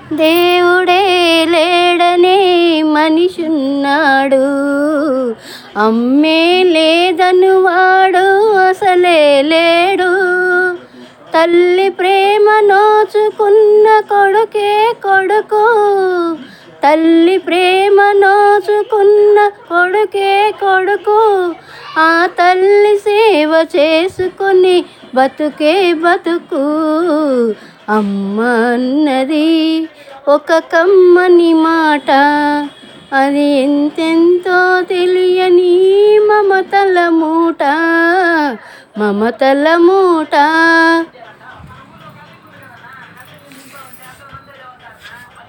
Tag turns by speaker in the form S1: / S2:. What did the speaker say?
S1: దేవుడే లేడనే మనిషున్నాడు అమ్మే లేదను వాడు అసలే లేడు తల్లి ప్రేమ నోచుకున్న కొడుకే కొడుకు తల్లి ప్రేమ నోచుకున్న కొడుకే కొడుకు ఆ తల్లి సేవ చేసుకొని బతుకే బతుకు అమ్మ అన్నది ఒక కమ్మని మాట అది ఎంతెంతో తెలియని మమతల మూట మమతల మూట